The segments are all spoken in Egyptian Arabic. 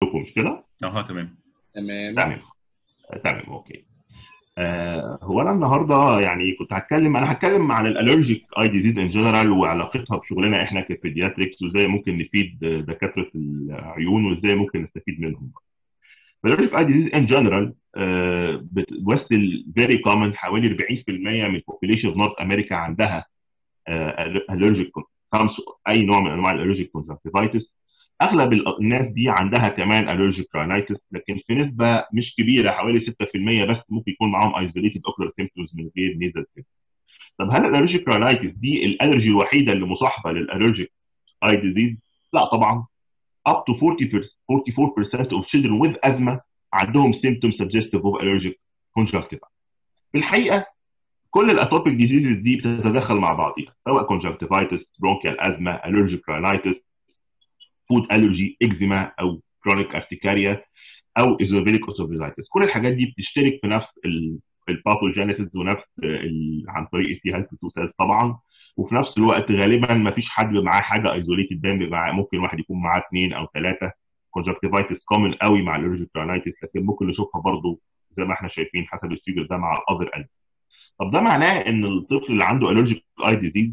عندكم مش كده؟ اه تمام تمام تمام تمام اوكي آه هو انا النهارده يعني كنت هتكلم انا هتكلم عن الالرجيك اي ديزيز ان جنرال وعلاقتها بشغلنا احنا كبيدياتريكس وازاي ممكن نفيد دكاتره العيون وازاي ممكن نستفيد منهم. الالرجيك اي ديزيز ان جنرال بتمثل فيري كومن حوالي 40% من البوبيليشن في نورث امريكا عندها الرجيك اي نوع من انواع الالرجيك كونجكتيفايتس اغلب الناس دي عندها كمان الرجيك راينايتس لكن في نسبه مش كبيره حوالي 6% بس ممكن يكون معاهم ايزوليتد اوكلر سيمبتومز من غير نيزل طب هل الالرجيك راينايتس دي الالرجي الوحيده اللي مصاحبه للالرجيك اي ديزيز؟ لا طبعا up to 40 44% of children with asthma عندهم symptoms suggestive of allergic conjunctivitis. في الحقيقه كل الاتوبيك ديزيزز دي بتتدخل مع بعضها سواء conjunctivitis, bronchial asthma, allergic rhinitis, food allergy, eczema او chronic urticaria او eosinophilic esophagitis كل الحاجات دي بتشترك في نفس الباثوجينيسيس ونفس عن طريق التي هيلث تو سيلز طبعا وفي نفس الوقت غالبا ما فيش حد معاه حاجه ايزوليتد بان ممكن واحد يكون معاه اثنين او ثلاثه كونجكتيفايتس كومن قوي مع الالرجيك راينايتس لكن ممكن نشوفها برضه زي ما احنا شايفين حسب الفيجر ده مع الاذر الف طب ده معناه ان الطفل اللي عنده الرجيك اي ديزيز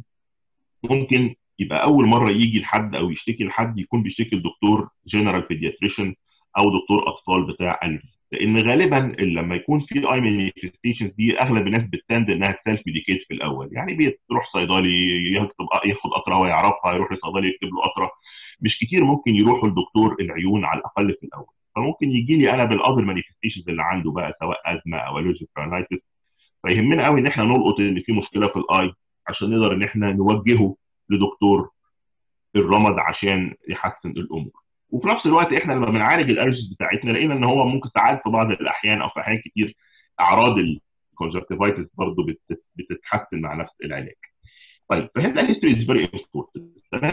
ممكن يبقى اول مره يجي لحد او يشتكي لحد يكون بيشتكي لدكتور جنرال بيدياتريشن او دكتور اطفال بتاع الرجي لان غالبا لما يكون في اي مانيفستيشنز دي اغلب الناس بتتند انها تسيلف ميديكيت في الاول يعني بيروح صيدلي يكتب ياخد قطره هو يعرفها يروح لصيدلي يكتب له قطره مش كتير ممكن يروحوا لدكتور العيون على الاقل في الاول فممكن يجي لي انا بالاذر مانيفستيشنز اللي عنده بقى سواء ازمه او الرجيك راينايتس فيهمنا قوي ان احنا نلقط ان في مشكله في الاي عشان نقدر ان احنا نوجهه لدكتور الرمد عشان يحسن الامور وفي نفس الوقت احنا لما بنعالج الالرجيز بتاعتنا لقينا ان هو ممكن ساعات في بعض الاحيان او في احيان كتير اعراض الكونجكتيفايتس برضه بتتحسن مع نفس العلاج. طيب فهنا الهيستوري از فيري امبورتنت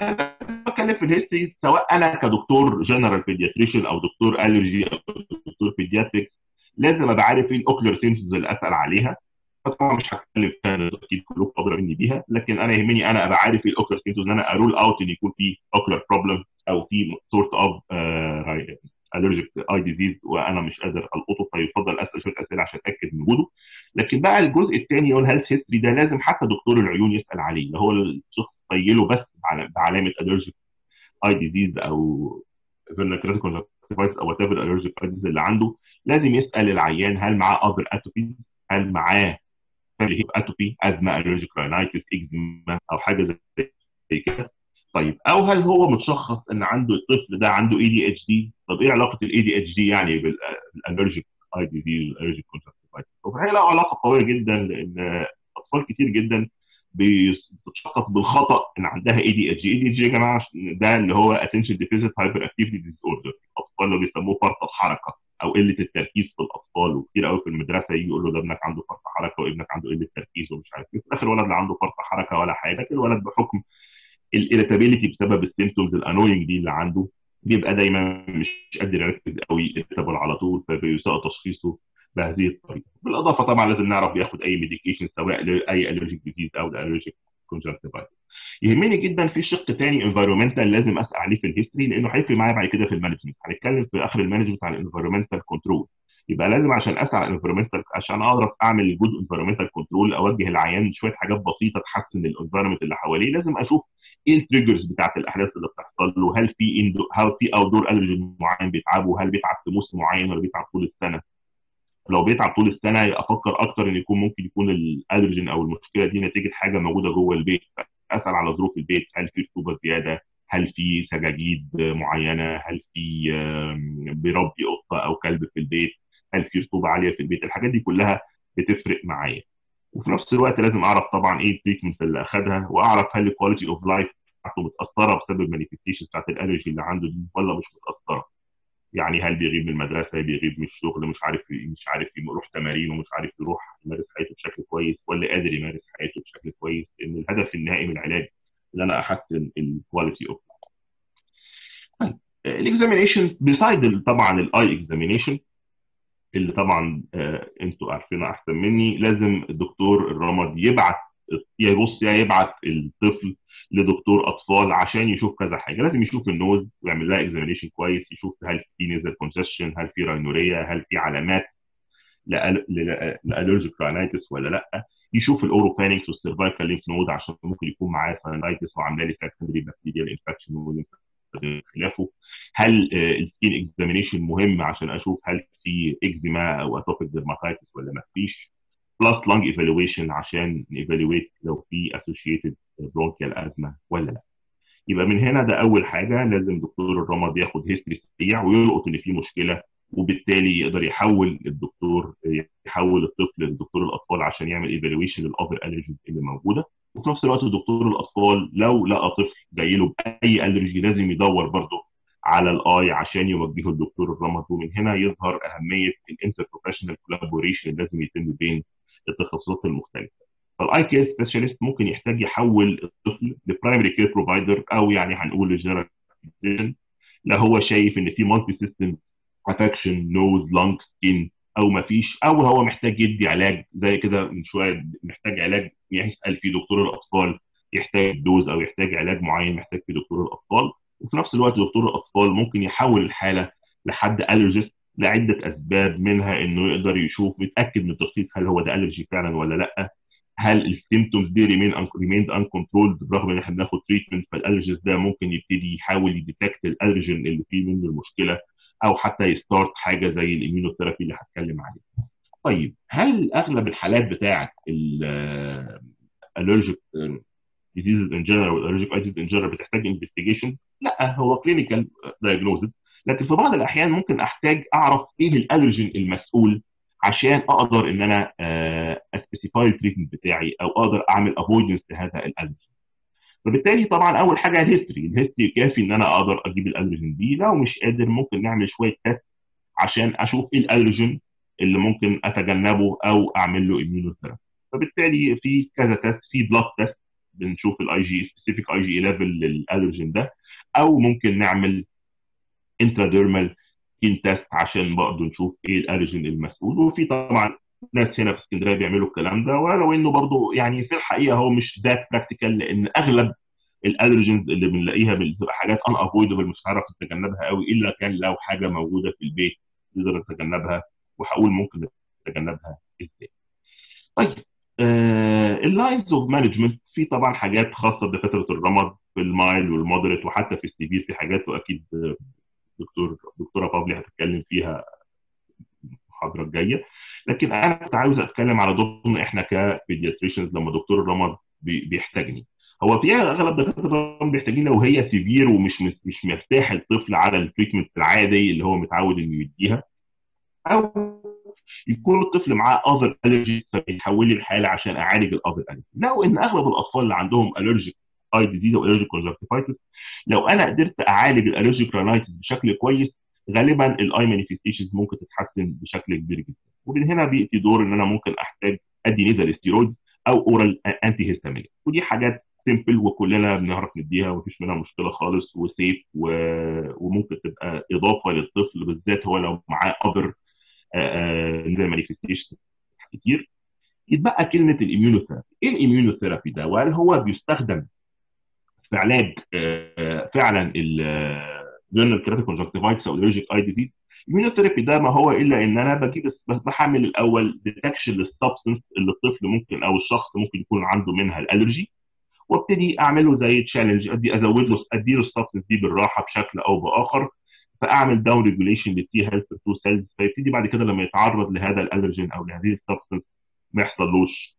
بتكلم في الهيستوري سواء انا كدكتور جنرال بيدياتريشن او دكتور الرجي او دكتور بيدياتريكس لازم ابقى عارف ايه الاوكلر سيمتومز اللي اسال عليها طبعا مش هتكلم فيها اكيد كلكم ادرى مني بيها لكن انا يهمني انا ابقى عارف ايه الاوكلر سيمتومز ان انا ارول اوت ان يكون في اوكلر بروبلم او في سورت اوف الرجيك اي ديزيز وانا مش قادر القطه فيفضل اسال شويه اسئله عشان اتاكد من وجوده لكن بقى الجزء الثاني هو الهيلث هيستوري ده لازم حتى دكتور العيون يسال عليه اللي هو الشخص طيله بس بعلامه الرجيك اي ديزيز او فيرنكريتيك كونجكتيفايتس او وات ايفر الرجيك اي ديزيز اللي عنده لازم يسال العيان هل معاه اذر اتوبي هل معاه هيب اتوبي ازمه الرجيك راينايتس اكزيما او حاجه زي كده طيب او هل هو متشخص ان عنده الطفل ده عنده اي دي اتش دي طب ايه علاقه الاي دي اتش دي يعني بالالرجيك اي دي دي الالرجيك كونجكتيفايتس وفي الحقيقه له علاقه قويه جدا لان اطفال كتير جدا بتشخص بالخطا ان عندها اي دي اتش دي اي دي اتش دي يا جماعه ده اللي هو اتنشن ديفيزيت هايبر اكتيفيتي ديس اوردر الاطفال اللي بيسموه فرط الحركه او قله التركيز في الاطفال وكتير قوي في المدرسه يجي يقول له ده ابنك عنده فرط حركه وابنك عنده قله تركيز ومش عارف ايه في الاخر الولد لا عنده فرط حركه ولا حاجه الولد بحكم الاريتابيلتي بسبب السيمتومز الانوينج دي اللي عنده بيبقى دايما مش قادر يركز قوي يرتبل على طول فبيساء تشخيصه بهذه الطريقه بالاضافه طبعا لازم نعرف بياخد اي ميديكيشن سواء لاي الرجيك ديزيز او الرجيك كونجكتيفايتس يهمني جدا في شق ثاني انفيرومنتال لازم اسال عليه في الهيستوري لانه هيفرق معايا بعد كده في المانجمنت هنتكلم في اخر المانجمنت عن الانفيرومنتال كنترول يبقى لازم عشان اسال على الانفيرومنتال عشان اقدر اعمل جزء انفيرومنتال كنترول اوجه العيان شويه حاجات بسيطه تحسن الانفيرومنت اللي حواليه لازم اشوف ايه التريجرز بتاعت الاحداث اللي بتحصل له هل في اندو هل في اوت دور الرجين معين بيتعبه هل بيتعب في موسم معين ولا بيتعب طول السنه لو بيتعب طول السنه افكر اكتر ان يكون ممكن يكون الالرجين او المشكله دي نتيجه حاجه موجوده جوه البيت اسال على ظروف البيت هل في رطوبه زياده هل في سجاجيد معينه هل في بيربي قطه او كلب في البيت هل في رطوبه عاليه في البيت الحاجات دي كلها بتفرق معايا وفي نفس الوقت لازم اعرف طبعا ايه التريتمنت اللي اخذها واعرف هل الكواليتي اوف لايف بتاعته متاثره بسبب المانيفستيشن بتاعت الالرجي اللي عنده دي ولا مش متاثره يعني هل بيغيب من المدرسه بيغيب من الشغل مش عارف مش عارف يروح تمارين ومش عارف يروح يمارس حياته بشكل كويس ولا قادر يمارس حياته بشكل كويس لان الهدف النهائي من العلاج ان انا احسن الكواليتي اوف الاكزامينيشن بيسايد طبعا الاي اكزامينيشن اللي طبعا آه انتوا عارفينها احسن مني لازم الدكتور الرمد يبعت يبص يا يبعت الطفل لدكتور اطفال عشان يشوف كذا حاجه لازم يشوف النوز ويعمل لها اكزامينيشن كويس يشوف هل في نزل كونجستشن هل في راينوريا هل في علامات لالرجيك راينيتس ولا لا يشوف الاوروفانكس والسيرفايكال لينف نود عشان ممكن يكون معاه ساينايتس وعامله لي سكندري بكتيريال انفكشن خلافه هل السكين اكزامينيشن مهم عشان اشوف هل في اكزيما او اتوبيك ديرماتايتس ولا ما فيش بلس لانج ايفالويشن عشان نيفالويت لو في اسوشيتد برونكيال ازمه ولا لا يبقى من هنا ده اول حاجه لازم دكتور الرمد ياخد هيستوري سريع ويلقط ان في مشكله وبالتالي يقدر يحول الدكتور يحول الطفل لدكتور الاطفال عشان يعمل ايفالويشن للاذر الرجيز اللي موجوده وفي نفس الوقت دكتور الاطفال لو لقى طفل جاي له باي الرجي لازم يدور برضه على الاي عشان يوجهه الدكتور الرمد ومن هنا يظهر اهميه الانتر بروفيشنال كولابوريشن اللي لازم يتم بين التخصصات المختلفه. فالاي كير سبيشالست ممكن يحتاج يحول الطفل لبرايمري كير بروفايدر او يعني هنقول للجنرال لا هو شايف ان في مالتي سيستم افكشن نوز لانج سكين او ما فيش او هو محتاج يدي علاج زي كده من شويه محتاج علاج يسال في دكتور الاطفال يحتاج دوز او يحتاج علاج معين محتاج في دكتور الاطفال وفي نفس الوقت دكتور الاطفال ممكن يحول الحاله لحد الرجيست لعده اسباب منها انه يقدر يشوف يتاكد من تشخيص هل هو ده الرجي فعلا ولا لا هل السيمتومز دي ريمين ريميند ان كنترولد برغم ان احنا بناخد تريتمنت فالالرجيز ده ممكن يبتدي يحاول يديتكت الالرجين اللي فيه منه المشكله او حتى يستارت حاجه زي الاميونوثيرابي اللي هتكلم عليه. طيب هل اغلب الحالات بتاعه الالرجيك ديزيز ان جنرال والالرجيك ايتيز ان جنرال بتحتاج انفستيجيشن؟ لا هو كلينيكال دايجنوزز لكن في بعض الاحيان ممكن احتاج اعرف ايه الالرجين المسؤول عشان اقدر ان انا اسبيسيفاي التريتمنت بتاعي او اقدر اعمل افويدنس لهذا الالرجين. فبالتالي طبعا اول حاجه الهيستوري الهيستوري كافي ان انا اقدر اجيب الالرجين دي لو مش قادر ممكن نعمل شويه تيست عشان اشوف ايه الالرجين اللي ممكن اتجنبه او اعمل له اميونوثيرابي فبالتالي في كذا تيست في بلاد تيست بنشوف الاي جي سبيسيفيك اي جي ليفل للالرجين ده او ممكن نعمل انتراديرمال سكين تيست عشان برضه نشوف ايه الالرجين المسؤول وفي طبعا ناس هنا في اسكندريه بيعملوا الكلام ده ولو انه برضه يعني في الحقيقه هو مش ذات براكتيكال لان اغلب الالرجنز اللي بنلاقيها بتبقى حاجات ان افويدبل مش هنعرف نتجنبها قوي الا كان لو حاجه موجوده في البيت نقدر نتجنبها وهقول ممكن نتجنبها ازاي. طيب آه اللاينز اوف مانجمنت في طبعا حاجات خاصه بدكاتره الرمد في المايل والمودريت وحتى في السيفير في حاجات واكيد دكتور دكتوره بابلي هتتكلم فيها المحاضره الجايه لكن انا كنت عاوز اتكلم على دورنا احنا كبيدياتريشنز لما دكتور الرمد بيحتاجني هو في اغلب دكاتره الرمد بيحتاجين لو هي سيفير ومش مش مرتاح الطفل على التريتمنت العادي اللي هو متعود انه يديها او يكون الطفل معاه اذر الرجي فبيحول لي الحاله عشان اعالج الاذر الرجي لو ان اغلب الاطفال اللي عندهم الرجيك اي ديزيز او الرجيك كونجكتيفايتس لو انا قدرت اعالج الالرجيك رانايتس بشكل كويس غالبا الاي مانيفستيشنز ممكن تتحسن بشكل كبير جدا ومن هنا بياتي دور ان انا ممكن احتاج ادي نيزل ستيرويد او اورال انتي هيستامين ودي حاجات سيمبل وكلنا بنعرف نديها ومفيش منها مشكله خالص وسيف و... وممكن تبقى اضافه للطفل بالذات هو لو معاه اذر نيزل مانيفستيشن كتير يتبقى كلمه الاميونوثيرابي ايه الاميونوثيرابي ده وهل هو بيستخدم في علاج فعلا الجنرال كراتيك كونجكتيفايتس او الريجيك اي ديزيز الاميونوثيرابي ده ما هو الا ان انا بجيب بحمل الاول ديتكشن للسبستنس اللي الطفل ممكن او الشخص ممكن يكون عنده منها الالرجي وابتدي اعمل له زي تشالنج ادي ازود له ادي له السبستنس دي بالراحه بشكل او باخر فاعمل داون ريجوليشن للتي هيلث تو سيلز فيبتدي بعد كده لما يتعرض لهذا الالرجين او لهذه السبستنس ما يحصلوش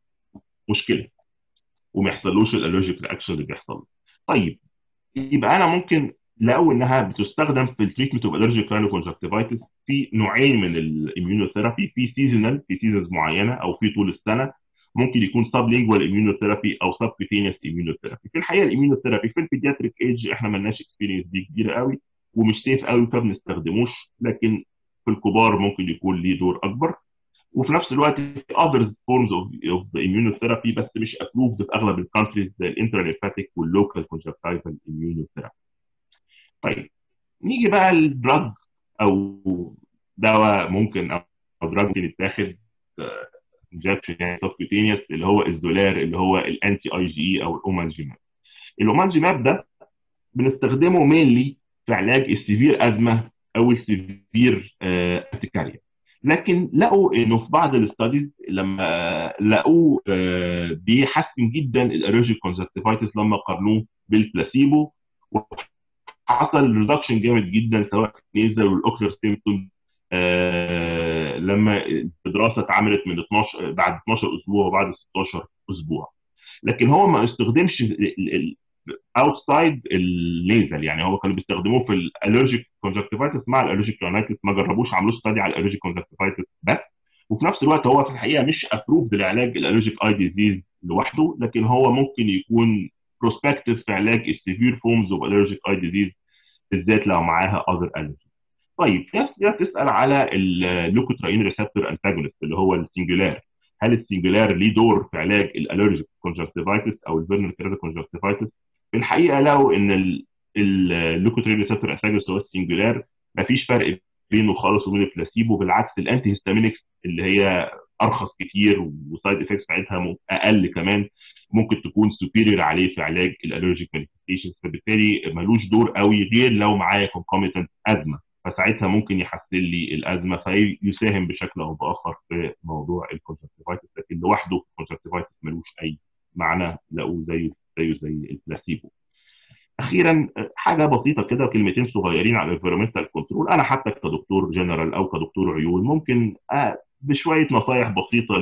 مشكله وما يحصلوش الالرجيك رياكشن اللي بيحصل طيب يبقى انا ممكن لقوا انها بتستخدم في التريتمنت اوف الرجيك كونجكتيفايتس في نوعين من الاميونوثيرابي في سيزونال في سيزونز معينه او في طول السنه ممكن يكون سب لينجوال اميونوثيرابي او سب كوتينيوس اميونوثيرابي في الحقيقه الاميونوثيرابي في البيدياتريك ايج احنا ما لناش اكسبيرينس دي كبيره قوي ومش سيف قوي فما بنستخدموش لكن في الكبار ممكن يكون ليه دور اكبر وفي نفس الوقت في other forms of, of the immunotherapy بس مش approved في اغلب الكونتريز زي الانتراليمفاتيك واللوكال كونجكتيفال immunotherapy. طيب نيجي بقى للدراج او دواء ممكن او دراج ممكن يتاخد انجكشن يعني سبكوتينيوس اللي هو الزولار اللي هو الانتي اي جي اي او الاومانجيماب. الاومانجيماب ده بنستخدمه مينلي في علاج السيفير ازمه او السيفير ارتكاريا لكن لقوا انه في بعض الاستاديز لما لقوه بيحسن جدا الالرجيك كونجكتيفايتس لما قارنوه بالبلاسيبو وحصل ريدكشن جامد جدا سواء في النيزل والاوكلر سيمتوم آه لما الدراسه اتعملت من 12 بعد 12 اسبوع وبعد 16 اسبوع لكن هو ما استخدمش اوتسايد النيزل يعني هو كانوا بيستخدموه في الالرجيك كونجكتيفايتس مع الالرجيك رونايتس ما جربوش عملوه ستادي على الالرجيك كونجكتيفايتس بس وفي نفس الوقت هو في الحقيقه مش ابروفد لعلاج الالرجيك اي ديزيز لوحده لكن هو ممكن يكون بروسبكتيف في علاج السيفير فورمز اوف الرجيك اي ديزيز بالذات لو معاها اذر الرجي طيب ناس تسال على اللوكوتراين ريسبتور انتاجونست اللي هو السنجولار هل السنجولار ليه دور في علاج الالرجيك كونجكتيفايتس او الفيرنال كيراتو كونجكتيفايتس في الحقيقه لقوا ان اللوكوتراين ريسبتور انتاجونست هو السنجولار مفيش فرق بينه خالص وبين البلاسيبو بالعكس الانتي هيستامينكس اللي هي ارخص كتير وسايد افكتس بتاعتها اقل كمان ممكن تكون سوبيريور عليه في علاج الالرجيك مانيفستيشنز فبالتالي ملوش دور قوي غير لو معايا كونكوميتنت ازمه فساعتها ممكن يحسن لي الازمه فيساهم بشكل او باخر في موضوع الكونجكتيفايتس لكن لوحده الكونجكتيفايتس ملوش اي معنى لقوه زيه زيه زي البلاسيبو. اخيرا حاجه بسيطه كده كلمتين صغيرين على الانفيرمنتال كنترول انا حتى كدكتور جنرال او كدكتور عيون ممكن بشويه نصايح بسيطه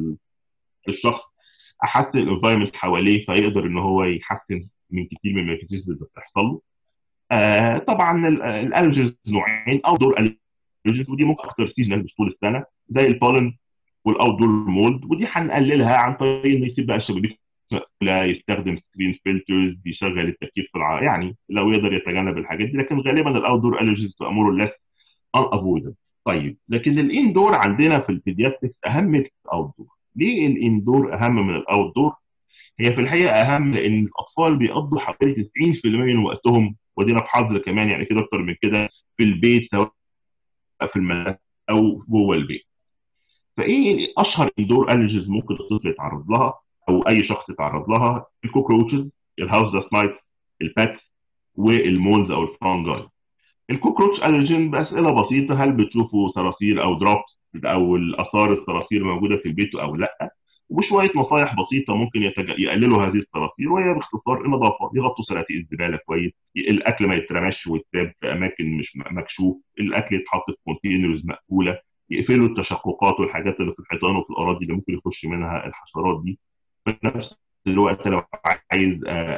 للشخص احسن الانفايرمنت حواليه فيقدر ان هو يحسن من كتير من المانيفستيشنز اللي بتحصل له. آه طبعا الالرجيز نوعين اوت دور الرجيز ودي ممكن اكتر سيزونال مش طول السنه زي البولن والاوت دور مولد ودي هنقللها عن طريق انه يسيب بقى الشبابيك لا يستخدم سكرين فلترز بيشغل التكييف في الع... يعني لو يقدر يتجنب الحاجات دي لكن غالبا الاوت دور الرجيز تبقى مور ليس ان افويدد طيب لكن الاندور عندنا في البيدياتريكس اهم من الاوت دور ليه الاندور اهم من الاوت دور؟ هي في الحقيقه اهم لان الاطفال بيقضوا حوالي 90% من وقتهم ودينا في حظر كمان يعني كده اكتر من كده في البيت سواء في المدرسه او جوه البيت. فايه اشهر اندور الرجيز ممكن الطفل يتعرض لها او اي شخص يتعرض لها؟ الكوكروتشز، الهاوس داست مايتس، الباتس والمولز او الفانجاي. الكوكروتش الرجين باسئله بسيطه هل بتشوفوا صراصير او دروبس او الاثار الصراصير موجوده في البيت او لا وشويه نصايح بسيطه ممكن يتج... يقللوا هذه الصراصير وهي باختصار النظافه يغطوا صناديق الزباله كويس الاكل ما يترمش ويتساب في اماكن مش مكشوف الاكل يتحط في كونتينرز مقفوله يقفلوا التشققات والحاجات اللي في الحيطان وفي الاراضي اللي ممكن يخش منها الحشرات دي في نفس الوقت لو عايز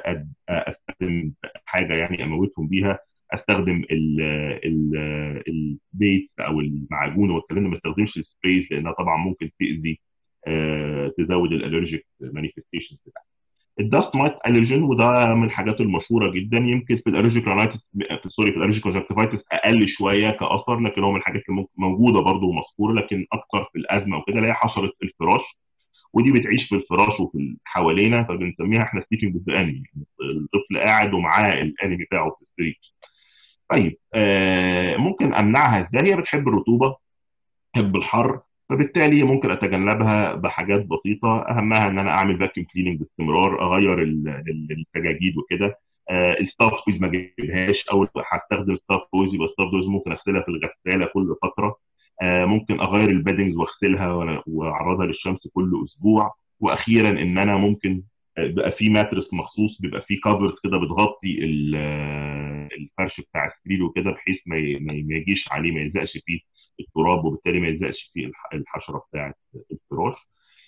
استخدم حاجه يعني اموتهم بيها استخدم ال ال البيت او المعجون والكلام ده ما استخدمش السبريز لانها طبعا ممكن تاذي آه تزود الالرجيك مانيفستيشنز بتاعتها. الداست مايت الرجين وده من الحاجات المشهوره جدا يمكن في الالرجيك رانايتس في سوري في الالرجيك كونجكتيفايتس اقل شويه كاثر لكن هو من الحاجات اللي موجوده برضه ومذكوره لكن اكثر في الازمه وكده اللي هي حشره الفراش ودي بتعيش في الفراش وفي حوالينا فبنسميها احنا ستيفنج ذا انمي الطفل قاعد ومعاه الانمي بتاعه في السرير طيب آه ممكن امنعها ازاي هي بتحب الرطوبه تحب الحر فبالتالي ممكن اتجنبها بحاجات بسيطه اهمها ان انا اعمل فاكيوم كليننج باستمرار اغير السجاجيد وكده آه الستاف تويز ما اجيبهاش او هستخدم ستاف تويز يبقى ستاف تويز ممكن اغسلها في الغساله كل فتره آه ممكن اغير البيدنجز واغسلها واعرضها للشمس كل اسبوع واخيرا ان انا ممكن بيبقى في ماترس مخصوص بيبقى في كفرز كده بتغطي الفرش بتاع السرير وكده بحيث ما ما يجيش عليه ما يلزقش فيه التراب وبالتالي ما يلزقش فيه الحشره بتاعه الفراش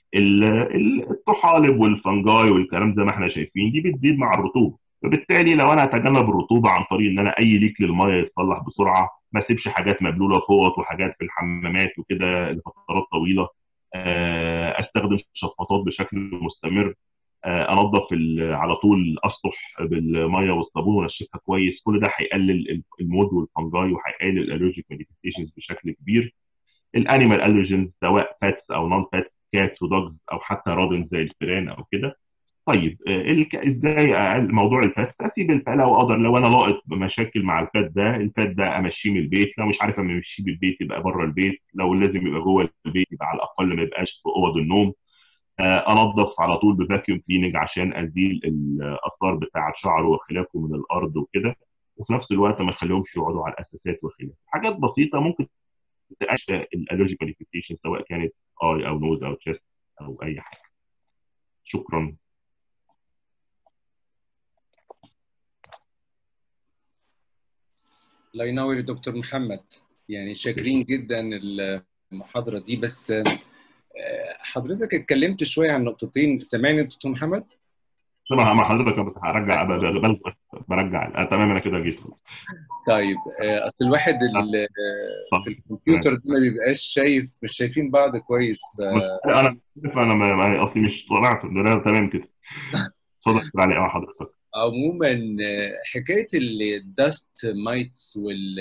الطحالب والفنجاي والكلام زي ما احنا شايفين دي بتزيد مع الرطوبه فبالتالي لو انا اتجنب الرطوبه عن طريق ان انا اي ليك للميه يتصلح بسرعه ما اسيبش حاجات مبلوله فوط وحاجات في الحمامات وكده لفترات طويله استخدم شفاطات بشكل مستمر انظف على طول الاسطح بالميه والصابون وانشفها كويس كل ده هيقلل المود والفنجاي وهيقلل الالرجيك مانيفستيشنز بشكل كبير الانيمال الرجنز سواء باتس او نون باتس كاتس ودوجز او حتى رادن زي الفيران او كده طيب ازاي موضوع الفات اسيب الفات لو اقدر لو انا لاقط مشاكل مع الفات ده الفات ده امشيه من البيت لو مش عارف امشيه من البيت يبقى بره البيت لو لازم يبقى جوه البيت يبقى على الاقل ما يبقاش في اوض النوم انظف على طول بفاكيوم كليننج عشان ازيل الاثار بتاعه شعره وخلافه من الارض وكده وفي نفس الوقت ما اخليهمش يقعدوا على الاساسات وخلافه حاجات بسيطه ممكن تأشى الالرجيك مانيفستيشن سواء كانت اي او نوز او تشيست او اي حاجه شكرا الله ينور دكتور محمد يعني شاكرين جدا المحاضره دي بس حضرتك اتكلمت شويه عن نقطتين سامعني دكتور محمد؟ سامع مع حضرتك بس هرجع برجع تمام انا كده جيت طيب اصل الواحد اللي في الكمبيوتر ده ما بيبقاش شايف مش شايفين بعض كويس ف... انا انا ما اصلي مش طلعت تمام كده اتفضل علي اه حضرتك عموما حكايه الدست مايتس وال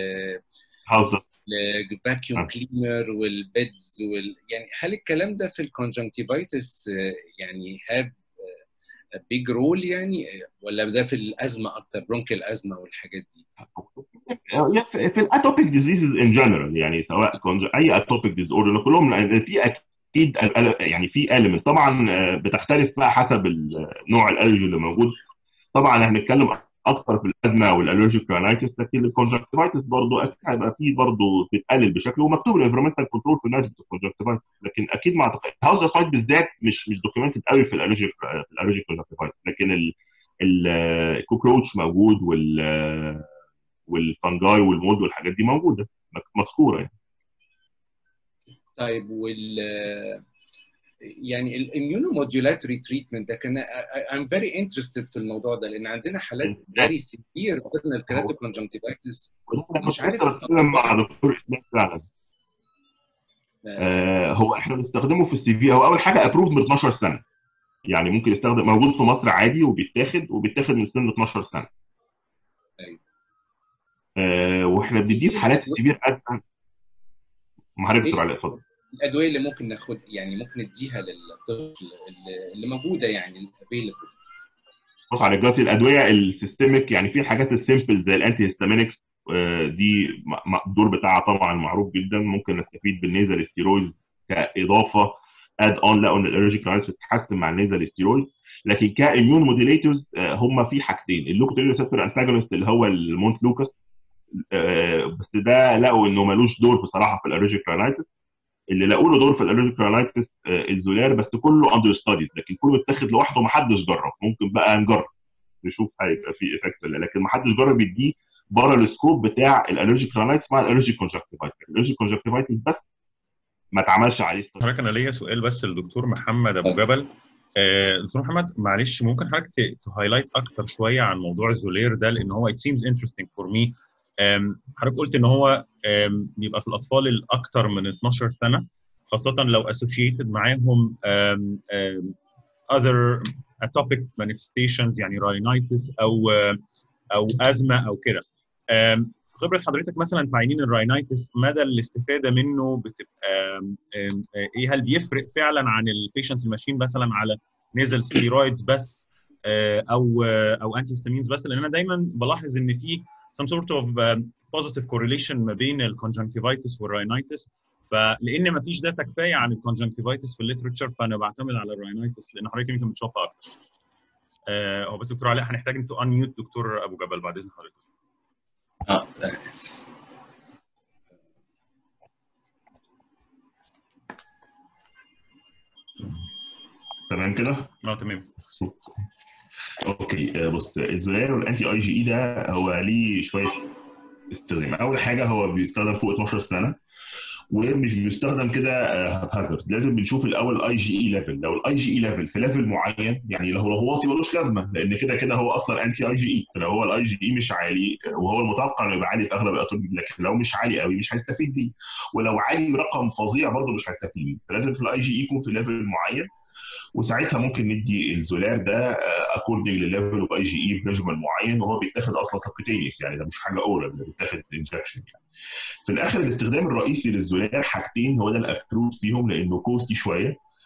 الفاكيوم كلينر والبيدز وال يعني هل الكلام ده في الكونجنكتيفايتس يعني هاف بيج رول يعني ولا ده في الازمه اكتر برونكيال ازمه والحاجات دي؟ في الاتوبيك ديزيزز ان جنرال يعني سواء اي اتوبيك ديز اوردر كلهم في اكيد يعني في المنت طبعا بتختلف بقى حسب نوع الالرجي اللي موجود طبعا هنتكلم اكتر في الازمه والالرجيك رانايتس لكن الكونجكتيفايتس برضه اكيد هيبقى فيه برضه بتقلل بشكل ومكتوب الانفيرمنتال كنترول في ناس الكونجكتيفايتس لكن اكيد مع الهاوس فايت بالذات مش مش دوكيومنتد قوي في الالرجيك في الالرجيك كونجكتيفايتس لكن الكوكروتش موجود وال والفنجاي والمود والحاجات دي موجوده مذكوره يعني. طيب وال يعني الاميونوموديولاتوري تريتمنت ده كان I'm very interested في الموضوع ده لان عندنا حالات فيري سيفير قلنا الكراتوكونجنكتيفايتس مش عارف مع دكتور اسلام فعلا آه هو احنا بنستخدمه في السي في هو اول حاجه ابروف من 12 سنه يعني ممكن يستخدم موجود في مصر عادي وبيتاخد وبيتاخد من سن 12 سنه ايوه آه واحنا بنديه في حالات سيفير ازمه ما حضرتك دكتور علاء اتفضل الادويه اللي ممكن ناخد يعني ممكن نديها للطفل اللي موجوده يعني الافيلبل بص على دلوقتي الادويه السيستميك يعني في الحاجات السيمبل زي الانتي هيستامينكس دي الدور بتاعها طبعا معروف جدا ممكن نستفيد بالنيزل ستيرويد كاضافه اد اون لقوا ان الالرجيك رايتس بتتحسن مع النيزل ستيرويد لكن كاميون موديليتورز هم في حاجتين اللوكوتيريو ريسبتور انتاجونست اللي هو المونت لوكاس بس ده لقوا انه ملوش دور بصراحه في الالرجيك رايتس اللي لقوا له دور في الالرجيك رايتس الزولار بس كله اندر ستاديز لكن كله اتاخد لوحده ومحدش جرب ممكن بقى نجرب نشوف هيبقى في افكت ولا لكن محدش جرب يديه بره السكوب بتاع الالرجيك رايتس مع الالرجيك كونجكتيفايتس الالرجيك كونجكتيفايتس بس ما اتعملش عليه حضرتك انا ليا سؤال بس للدكتور محمد ابو جبل آه دكتور محمد معلش ممكن حضرتك تهايلايت اكتر شويه عن موضوع الزولير ده لان هو it seems interesting for me حضرتك قلت ان هو بيبقى في الاطفال الاكثر من 12 سنه خاصه لو associated معاهم other atopic manifestations يعني rhinitis او او ازمه او كده في خبره حضرتك مثلا في عينين الراينايتس مدى الاستفاده منه بتبقى ايه هل بيفرق فعلا عن البيشنتس اللي ماشيين مثلا على نيزل ستيرويدز بس او او انتي هيستامينز بس لان انا دايما بلاحظ ان في some sort of uh, positive correlation ما بين الكونجنكتيفايتس والراينايتس فلان ما فيش داتا كفايه عن الكونجنكتيفايتس في الليترشر فانا بعتمد على الراينايتس لان حضرتك يمكن بتشوفها اكتر. آه هو بس دكتور علاء هنحتاج انتوا انميوت دكتور ابو جبل بعد اذن حضرتك. اه انا اسف. تمام كده؟ اه تمام. الصوت اوكي بص الزولار والانتي اي جي اي ده هو ليه شويه استخدام اول حاجه هو بيستخدم فوق 12 سنه ومش بيستخدم كده هازارد لازم بنشوف الاول الاي جي اي ليفل لو الاي جي اي ليفل في ليفل معين يعني لو هو واطي ملوش لازمه لان كده كده هو اصلا انتي اي جي اي فلو هو الاي جي اي مش عالي وهو المتوقع انه يبقى عالي في اغلب الاطباء لكن لو مش عالي قوي مش هيستفيد بيه ولو عالي برقم فظيع برضه مش هيستفيد بيه فلازم في الاي جي اي يكون في ليفل معين وساعتها ممكن ندي الزولار ده اكوردنج لليفل اوف اي جي اي بريجمال معين وهو بيتاخد اصلا سبكوتينيوس يعني ده مش حاجه اورال ده بيتاخد انجكشن يعني. في الاخر الاستخدام الرئيسي للزولار حاجتين هو ده الابروف فيهم لانه كوستي شويه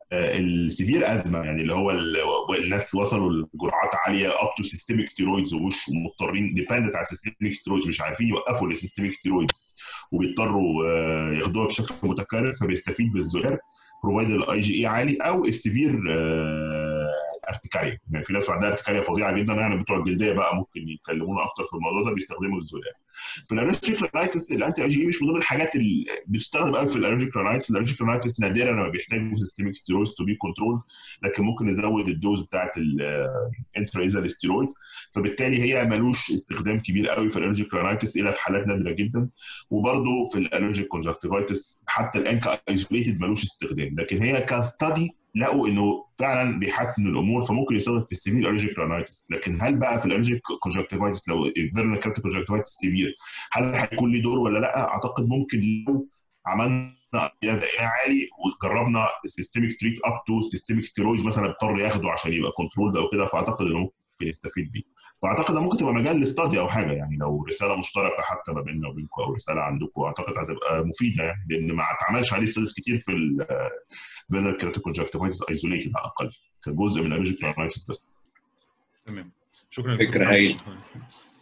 السيفير ازمه يعني اللي هو الناس وصلوا لجرعات عاليه اب تو سيستميك ستيرويدز ومش مضطرين ديبندنت على سيستميك ستيرويدز مش عارفين يوقفوا السيستميك ستيرويدز وبيضطروا ياخدوها بشكل متكرر فبيستفيد بالزهر بروفايد الاي جي اي عالي او السيفير ارتكاريا يعني في ناس عندها ارتكاريا فظيعه جدا يعني بتوع الجلديه بقى ممكن يتكلمونا اكتر في الموضوع ده بيستخدموا الزولار في الالرجيك رايتس الانتي اي جي اي مش من ضمن الحاجات اللي بتستخدم قوي في الالرجيك رايتس الالرجيك رايتس نادرا لما بيحتاجوا سيستميك ستيرويدز تو بي كنترول لكن ممكن نزود الدوز بتاعت الانترا ستيرويدز فبالتالي هي ملوش استخدام كبير قوي في الالرجيك رايتس الا في حالات نادره جدا وبرده في الالرجيك كونجكتيفايتس حتى الان كايزوليتد ملوش استخدام لكن هي كاستدي لقوا انه فعلا بيحسن الامور فممكن يستخدم في السيفير الرجيك رانايتس لكن هل بقى في الرجيك كونجكتيفايتس لو الفيرنال كارت كونجكتيفايتس سيفير هل هيكون ليه دور ولا لا اعتقد ممكن لو عملنا عالي وجربنا السيستميك تريت اب تو سيستميك ستيرويدز مثلا اضطر ياخده عشان يبقى كنترول او كده فاعتقد انه ممكن يستفيد بيه فاعتقد ده ممكن تبقى مجال لاستادي او حاجه يعني لو رساله مشتركه حتى ما بيننا وبينكم او رساله عندكم اعتقد هتبقى مفيده يعني لان ما اتعملش عليه ستاديز كتير في الفينال كريتيك كونجكتيفايتس ايزوليتد على الاقل كجزء من الريجيك بس تمام شكرا فكره هايل